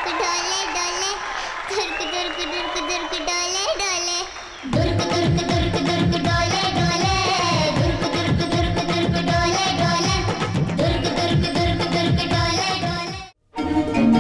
துருக்கு டோலே டோலே துருக்கு துருக்கு துருக்கு துருக்கு டோலே டோலே துருக்கு துருக்கு துருக்கு துருக்கு டோலே டோலே துருக்கு துருக்கு துருக்கு துருக்கு டோலே டோலே துருக்கு துருக்கு துருக்கு துருக்கு டோலே டோலே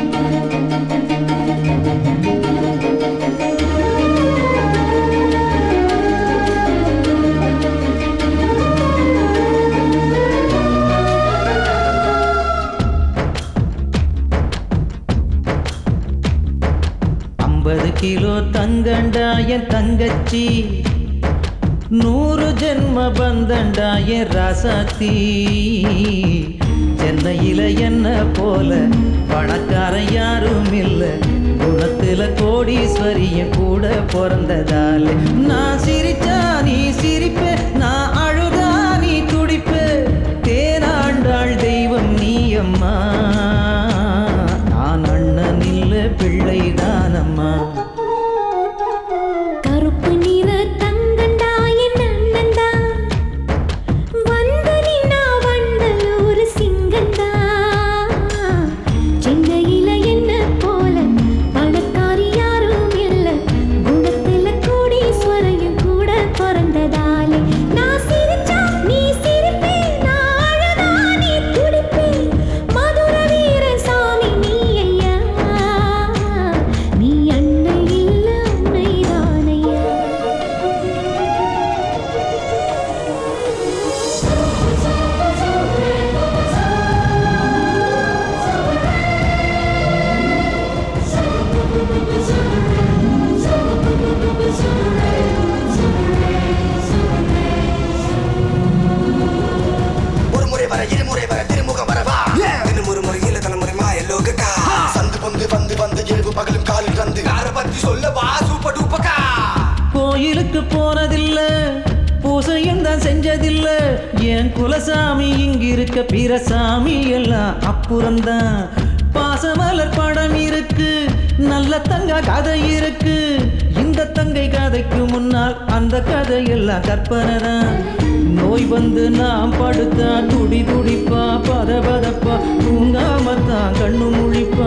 ஐம்பது கிலோ தங்கண்டா என் தங்கச்சி நூறு ஜென்ம பந்தண்டா என் ராசாத்தி சென்னையில என்ன போல பணக்காரன் யாரும் இல்ல குணத்துல கோடீஸ்வரியும் கூட பிறந்ததால நான் சிரிச்சா நீ சிரிப்ப நான் அழுதா நீ துடிப்ப தேனாண்டாள் தெய்வம் நீ அம்மா நான் அண்ணன் இல்ல பிள்ளைதானம்மா கருப்பு நிற தங்கண்டா என் அண்ணன்டா வந்து நின்னா வண்டலூர் சிங்கண்டா சென்னையில என்ன போல பணக்காரி யாரும் இல்ல குணத்துல கோடீஸ்வரையும் கூட பிறந்ததாலே நான் சிரிச்சா நீ சிரிப்பே நான் அழுதா நீ துடிப்பே மதுர வீர சாமி நீ ஐயா நீ அன்னை இல்ல அன்னைதானையா ஒரு முறை வர இருமுறை வர திருமுகம் வரவா இன்னும் ஒரு முறை இல்ல தலைமுறை மாய லோகக்கா சந்து பொந்து வந்து வந்து இரவு பகலும் காலில் வந்து யார பத்தி சொல்ல வா சூப்பர் டூப்பக்கா கோயிலுக்கு போனதில்ல பூசையும் தான் செஞ்சதில்ல என் குலசாமி இங்கிருக்க பிரசாமி எல்லாம் அப்புறம்தான் பாசமலர் படம் இருக்கு நல்ல தங்க கதை இருக்கு இந்த தங்கை கதைக்கு முன்னால் அந்த கதையெல்லாம் கற்பனை தான் நோய் வந்து நாம் படுத்தா துடி துடிப்பா பத பதப்பா தூங்காம தான் கண்ணு முழிப்பா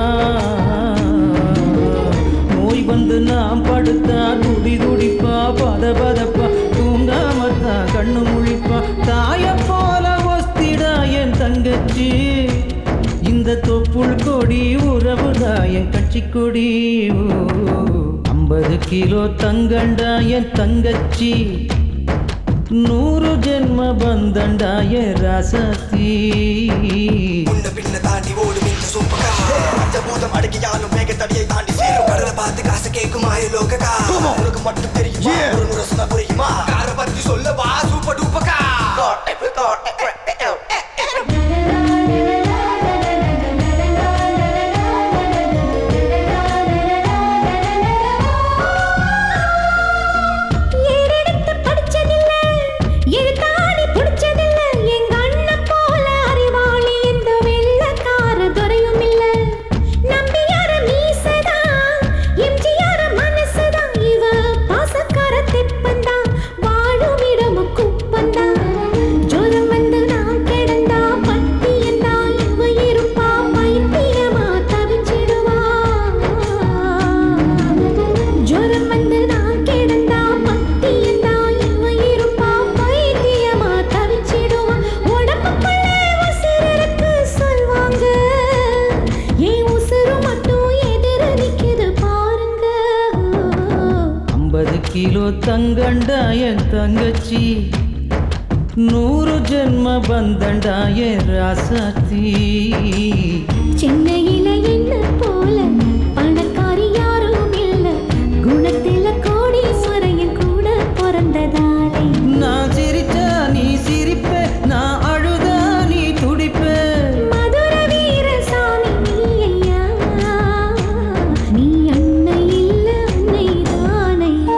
நோய் வந்து நாம் படுத்தா துடி துடிப்பா பத பதப்பா தூங்காம தான் கண்ணு முழிப்பா தாய போல ஒஸ்திடா என் தங்கச்சி இந்த தொப்புள் கொடி உறவுதா என் கட்சி கொடி ஐம்பது கிலோ தங்கண்டா என் தங்கச்சி நூறு ஜென்ம பந்தண்டா என் ராசத்தி முன்ன பின்ன தாண்டி ஓடும் இந்த சூப்பக்கா பஞ்சபூதம் அடக்கியாலும் வேக தடியை தாண்டி சேரும் கடலை பார்த்து காசு கேட்கும் மாய லோகக்கா உனக்கு மட்டும் தெரியுமா ஒரு முறை சொன்னா புரியுமா யார பத்தி சொல்ல வா சூப்பர் டூப்பக்கா ஏறெடுத்து படிச்சதில்ல எழுத்தாணி பிடிச்சதில்ல எங்க அண்ணன் போல அறிவாளி எந்த வெள்ளக்கார துறையும் இல்ல நம்பியார மீசதா எம்ஜிஆர மனசுதா இவ பாசக்கார தெப்பந்தா வாழும் இடமும் குப்பந்தா ஜோரம் வந்து நான் கிடந்தா பத்தியந்தா இவ இருப்பா பைத்தியமா தவிச்சிடுவா ஜோரம் வந்து நான் கிடந்தா பத்தியந்தா இவ இருப்பா பைத்தியமா தவிச்சிடுவா உடம்புக்குள்ளே உசிர் இருக்கு சொல்வாங்க ஏன் உசுறு மட்டும் எதிர நிக்குது பாருங்க ஐம்பது கிலோ தங்கண்டா என் தங்கச்சி நூறு ஜென்ம பந்தண்டா என் ராசாத்தி சென்னையில என்ன போல பணக்காரி யாரும் இல்ல குணத்தில கோடீஸ்வரையும் கூட பிறந்ததாலே நான் சிரிச்சா நீ சிரிப்ப நான் அழுதா நீ துடிப்ப மதுர வீர சாமி நீ ஐயா நீ அன்னை இல்ல அன்னை தானையா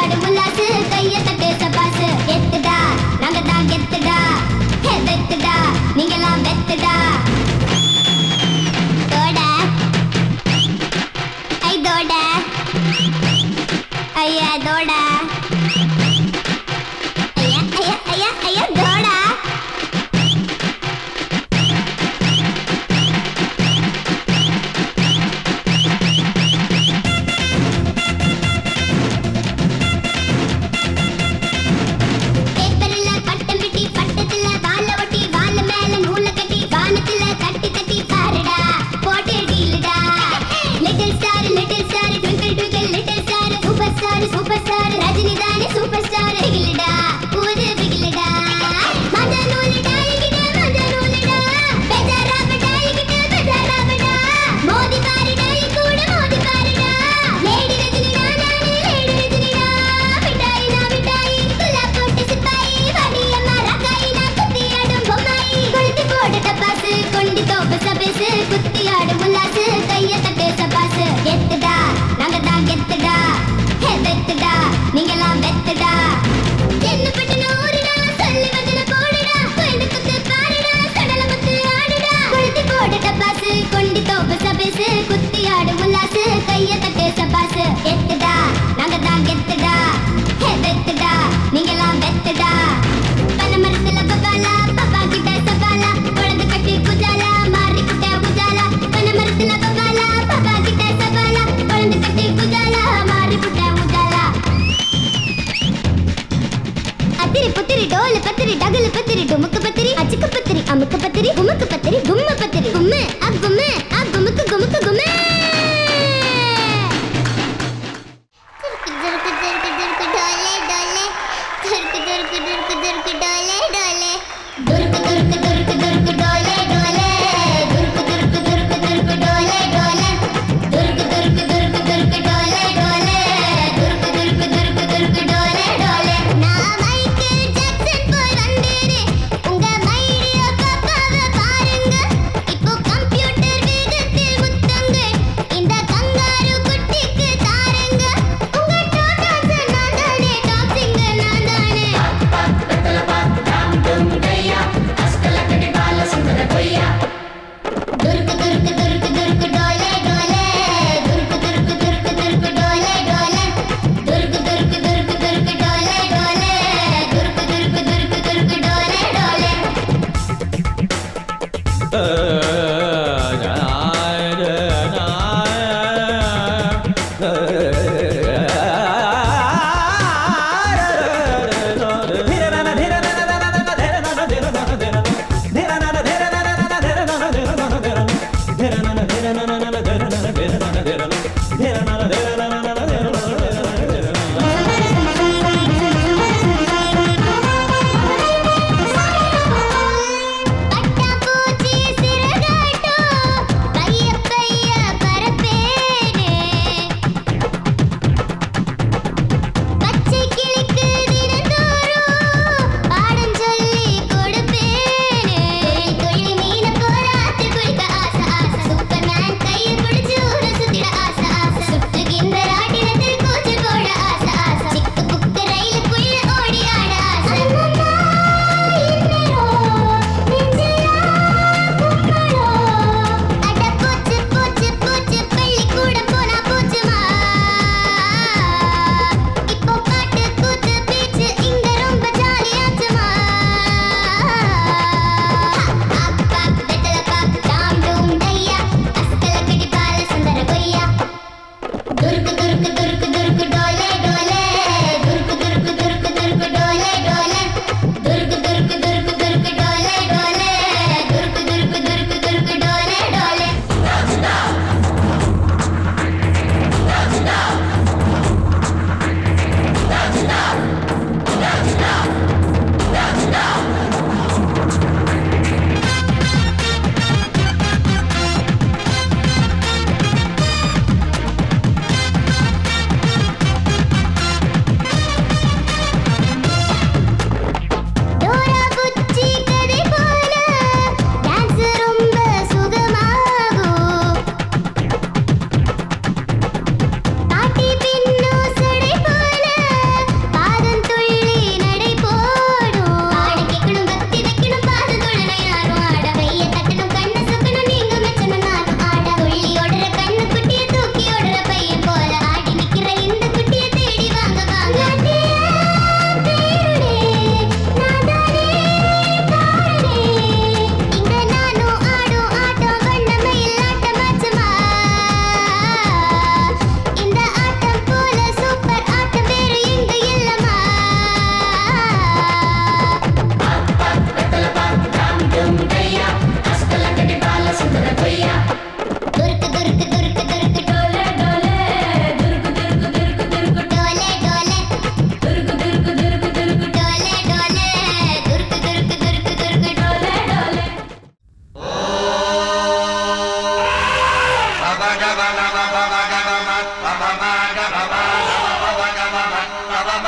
ஆடும் உல்லாசு கைய தட்டு சபாசு கெத்துடா நாங்க தான் கெத்துடா ஹே வெத்துடா நீங்களாம் வெத்துடா தோட ஐ தோட ஐயா தோட ஐயா ஐயா ஐயா ஐயா தோடா பேப்பர்ல பட்டம் பிட்டி பட்டத்துல வாழ ஒட்டி வாழ மேல நூல கட்டி வானத்துல தட்டி தட்டி பாருடா போட்டு டீலுடா little star little star twinkle twinkle little star super star super star Rajini தானே சூப்பர் ஸ்டார் பிகிலுடா ஊது பிகிலுடா மத நூலுடா இங்கிட்ட மத நூலுடா பெஜாராபடா இங்கிட்ட பெஜாராபடா மோதி பாருடா இ கூட மோதி பாருடா லேடி ரஜினிடா நானே லேடி ரஜினிடா மிட்டாய் நான் மிட்டாய் குலா போட்டு சிப்பாய் வடியம்மா ரகாய் நான் குத்தி ஆடும் பொம்மாய் கொளுத்தி போடு டப்பாசு கொண்டி தோப்பு சபேசு குத்தி ஆடும் உல்லாசு கைய தட்டு சபாசு கெத்துடா நாங்க தான் கெத்துடா ஹே வெத்துடா நீங்களாம் வெத்துடா என்ன பட்டு நூறுடா சொல்லி வந்தன போடுடா கொண்டு குத்து பாருடா கடல முத்து ஆடுடா கொளுத்தி போடு டப்பாசு கொண்டி தோப்பு சபேசு குத்தி ஆடும் உல்லாசு கைய தட்டு சபாசு கெத்துடா நாங்க தான் கெத்துடா ஹே வெத்துடா நீங்களாம் வெத்துடா பனமரத்துல பபாலா பப்பா கிட்ட சபாலா குழந்தை கட்டி குஜாலா மாறி கிட்ட குஜாலா பனமரத்துல பபாலா பப்பா கிட்ட சபாலா குழந்தை கட்டி குஜாலா மாறி கிட்ட குஜாலா அத்திரி புத்திரி டோல் பத்திரி டகுல் பத்திரி டுமுக்கு பத்திரி அச்சுக்கு பத்திரி அமுக்கு பத்திரி குமுக்கு பத்திரி கும்ம பத்திரி கும்மு அக் கும்மு அக் குமுக்கு குமுக்கு கும்மே துருக்கு துருக்கு துருக்கு டோலே டோலே துருக்கு துருக்கு துருக்கு துருக்கு டோலே டோலே துருக்கு துருக்கு துருக்கு துருக்கு டோலே டோலே துருக்கு துருக்கு துருக்கு துருக்கு டோலே டோலே துருக்கு துருக்கு துருக்கு துருக்கு டோலே டோலே துருக்கு துருக்கு துருக்கு துருக்கு டோலே டோலே நான் மைக்கேல் ஜாக்சன் போய் வந்தேனே உங்க மைடியோ பாப்பாவை பாருங்க இப்போ கம்ப்யூட்டர் வேகத்தில் முத்தங்கள்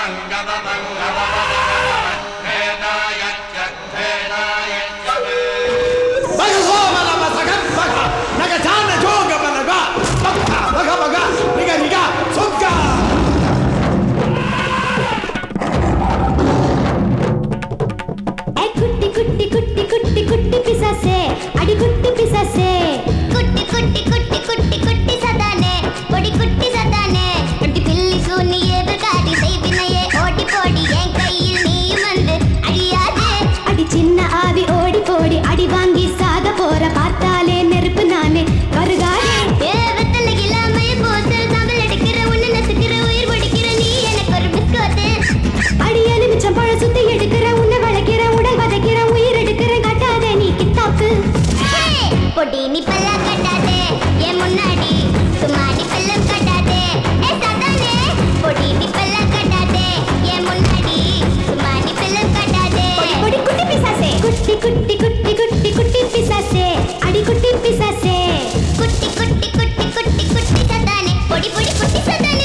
ஏ குட்டி குட்டி குட்டி குட்டி குட்டி பிசாசே அடி குட்டி பிசாசே குட்டி குட்டி குட்டி குட்டி குட்டி சதானே பொடி குட்டி சதானே குட்டி பில்லி சூனியே பிற்காடி செய்வினையே ஓடி போடி என் கையில் நீயும் வந்து அழியாதே அடி சின்ன ஆவி ஓடி போடி அடி வாங்கி சாக போற பார்த்தாலே நெருப்பு நானே கருகாதே ஏ வெத்தலை இல்லாம போத்தல் தமிழ் அடிக்கிற உன்னை நசுக்கிற உயிர் பிடிக்கிற நீ எனக்கு ஒரு பிஸ்கோத்து அடி எலுமிச்சம் பழ சுத்தி எடுக்கிற உன்னை வளைக்கிற உடல் வதைக்கிற உயிர் எடுக்கிற கட்டாதே நீ கித்தாப்பு ஹே! பொடி நீ பல்ல கட்டாதே என் முன்னாடி சும்மா நீ பல்லம் கட்டாதே ஏ சதானே பொடி நீ பல்ல கட்டாதே என் முன்னாடி சும்மா நீ பல்லம் கட்டாதே பொடி பொடி குட்டி பிசாசே குட்டி குட்டி குட்டி குட்டி குட்டி பிசாசே அடி குட்டி பிசாசே குட்டி குட்டி குட்டி குட்டி குட்டி சதானே பொடி பொடி குட்டி சதானே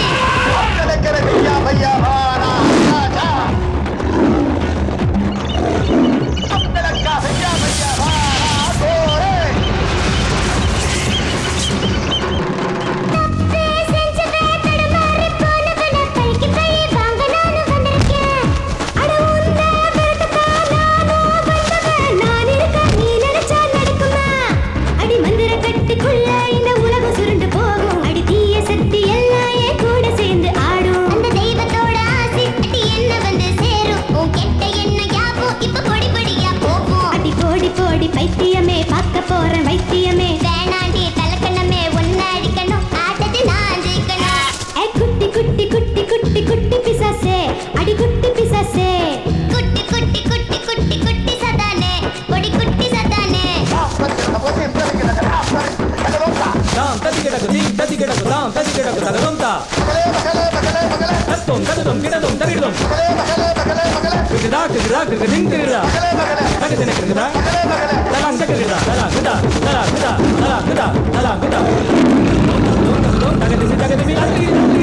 செஞ்சவே தடுமாறி போனவன பைக்கு பை வாங்க நானும் வந்திருக்கேன் அட உந்த விரட்டுக்கா நானும் வந்தவன் நான் இருக்க நீ நினைச்சா நடக்குமா அடி மந்திர கட்டுக்குள்ள இந்த உலகம் சுருண்டு போகும் அடி தீய சக்தி எல்லாம் என் கூட சேர்ந்து ஆடும் அந்த தெய்வத்தோட ஆசி அடி என்ன வந்து சேரும் உன் கெட்ட எண்ணம் யாவும் இப்ப பொடி பொடியா போகும் அடி போடி போடி பைத்தியமே பார்க்க போறேன் வைத்தியமே வேணாண்டி தலக்கணமே ஒன்னு அடிக்கணும் ஆட்டது நான் ஜெயிக்கணும் ஏ குட்டி குட்டி குட்டி குட்டி குட்டி பிசாசே அடி குட்டி பிசாசே குட்டி குட்டி குட்டி குட்டி குட்டி சதானே பொடி குட்டி சதானே தாம் ததி கிடக்கு தீ ததி கிடக்கு தாம் ததி கிடக்கு தகதம் தா தத்தோம் தகதம் கிடதும் தரிடும் கிடதா கிடதா கிடதின் கிடதா தகதின கிடதா தலாம் தகதிதா தலா கிடா தலா கிடா தலா கிடா தலா கிடா தகதிசி தகதிசி அத்திரிடா